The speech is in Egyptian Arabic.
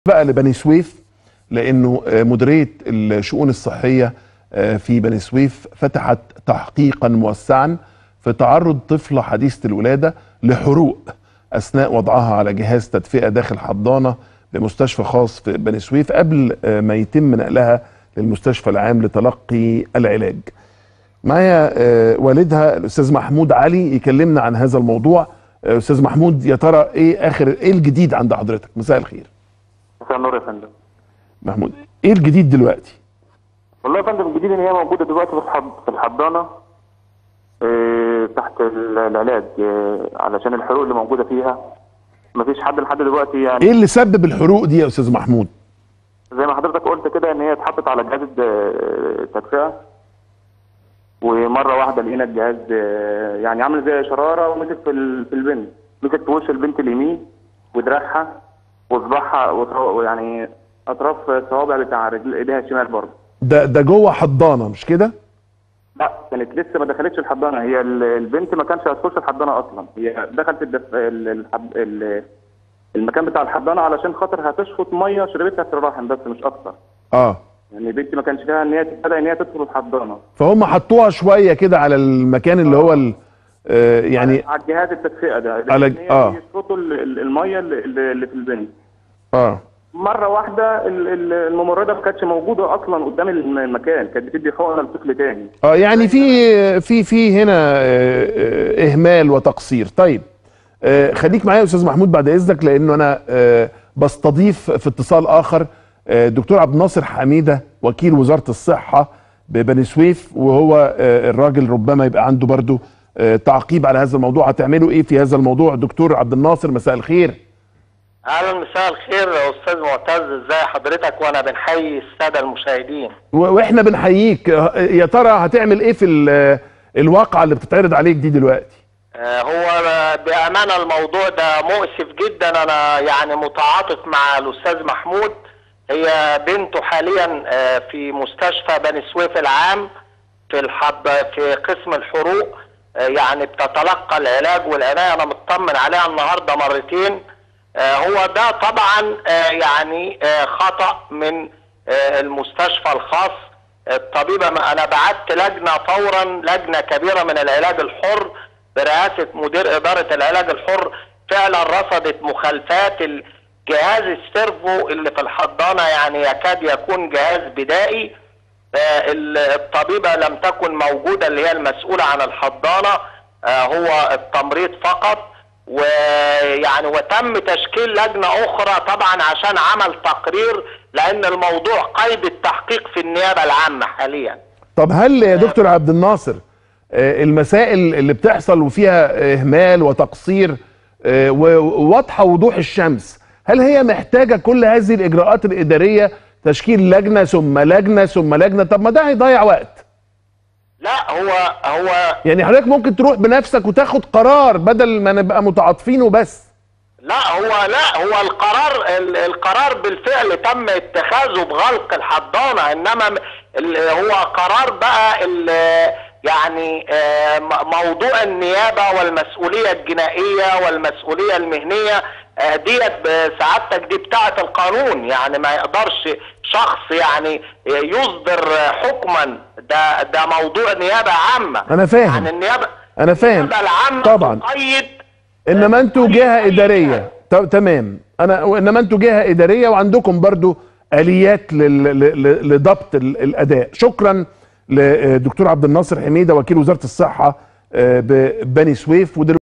بقى لبني سويف لانه آه، مديريه الشؤون الصحيه آه، في بني سويف فتحت تحقيقا موسعا في تعرض طفله حديثه الولاده لحروق اثناء وضعها على جهاز تدفئه داخل حضانه بمستشفى خاص في بني سويف قبل آه، ما يتم نقلها للمستشفى العام لتلقي العلاج. معايا آه، والدها الاستاذ محمود علي يكلمنا عن هذا الموضوع. آه، استاذ محمود يا ترى ايه اخر ايه الجديد عند حضرتك؟ مساء الخير. مساء النور يا فندم محمود ايه الجديد دلوقتي والله يا فندم الجديد ان هي موجوده دلوقتي في الحض... في الحضانه آه، تحت ال- العلاج آه، علشان الحروق اللي موجوده فيها مفيش حد لحد دلوقتي يعني ايه اللي سبب الحروق دي يا استاذ محمود زي ما حضرتك قلت كده ان هي اتحطت على جهاز الد- التدفئه ومره واحده لقينا الجهاز آه، يعني عامل زي شراره ومسك في ال... في البنت مسك في وش البنت اليمين ودراعها وصباعها وط- ويعني اطراف الصوابع بتاع رجل ايديها الشمال برضه ده ده جوه حضانه مش كده لا كانت لسه ما دخلتش الحضانه هي ال- البنت ما كانش هتخش الحضانه اصلا هي دخلت الدف... ال- الحب... ال- المكان بتاع الحضانه علشان خاطر هتشفط ميه شربتها في الرحم بس مش اكتر اه يعني البنت ما كانش فيها ان هي تبدا ان هي تدخل الحضانه فهم حطوها شويه كده على المكان اللي هو ال- آه يعني على الجهاز التدفئه ده على- لأن هي آه. يشفطوا ال- ال- الميه اللي اللي في البنت اه مره واحده ال- ال- الممرضه ما كانتش موجوده اصلا قدام الم- المكان كانت بتدي حقنه لطفل تاني اه يعني في في في هنا آه، آه، اهمال وتقصير طيب آه، خليك معايا يا استاذ محمود بعد اذنك لانه انا آه، بستضيف في اتصال اخر آه، دكتور عبد الناصر حميده وكيل وزاره الصحه ببني سويف وهو آه، الراجل ربما يبقى عنده برضو آه، تعقيب على هذا الموضوع هتعملوا ايه في هذا الموضوع دكتور عبد الناصر مساء الخير اهلا مساء الخير يا استاذ معتز ازي حضرتك وانا بنحيي الساده المشاهدين و- واحنا بنحييك آه، يا ترى هتعمل ايه في ال- الواقعه اللي بتتعرض عليك دي دلوقتي آه، هو بامانه الموضوع ده مؤسف جدا انا يعني متعاطف مع الاستاذ محمود هي بنته حاليا آه، في مستشفى بني سويف العام في الحض في قسم الحروق آه، يعني بتتلقى العلاج والعنايه انا مطمن عليها النهارده مرتين آه، هو ده طبعا آه، يعني آه، خطأ من آه، المستشفى الخاص الطبيبة ما- أنا بعت لجنة فورا لجنة كبيرة من العلاج الحر برئاسة مدير إدارة العلاج الحر فعلا رصدت مخالفات الجهاز السيرفو اللي في الحضانة يعني يكاد يكون جهاز بدائي آه، ال- الطبيبة لم تكن موجودة اللي هي المسؤولة عن الحضانة آه، هو التمريض فقط ويعني وتم تشكيل لجنة أخرى طبعا عشان عمل تقرير لأن الموضوع قيد التحقيق في النيابة العامة حاليا طب هل يا دكتور عبد الناصر آه، المسائل اللي بتحصل وفيها اهمال وتقصير آه، وواضحه وضوح الشمس هل هي محتاجه كل هذه الاجراءات الاداريه تشكيل لجنه ثم لجنه ثم لجنه طب ما ده هيضيع وقت لا هو هو يعني حضرتك ممكن تروح بنفسك وتاخد قرار بدل ما نبقى متعاطفين وبس لا هو لا هو القرار ال- القرار بالفعل تم اتخاذه بغلق الحضانه انما م- ال- هو قرار بقى ال- يعني آه، م- موضوع النيابه والمسؤوليه الجنائيه والمسؤوليه المهنيه آه، ديت بسعادتك دي بتاعه القانون يعني ما يقدرش شخص يعني يصدر حكما ده ده موضوع نيابه عامه أنا فاهم. يعني النيابه أنا فاهم. النيابه العامه طبعاً. تقيد انما انتوا جهه اداريه ط- تمام انا انما انتوا جهه اداريه وعندكم برضو اليات لل- ل- ل- لضبط ال- الاداء شكرا لدكتور عبد الناصر حميده وكيل وزاره الصحه آه، ببني سويف ودلوقتي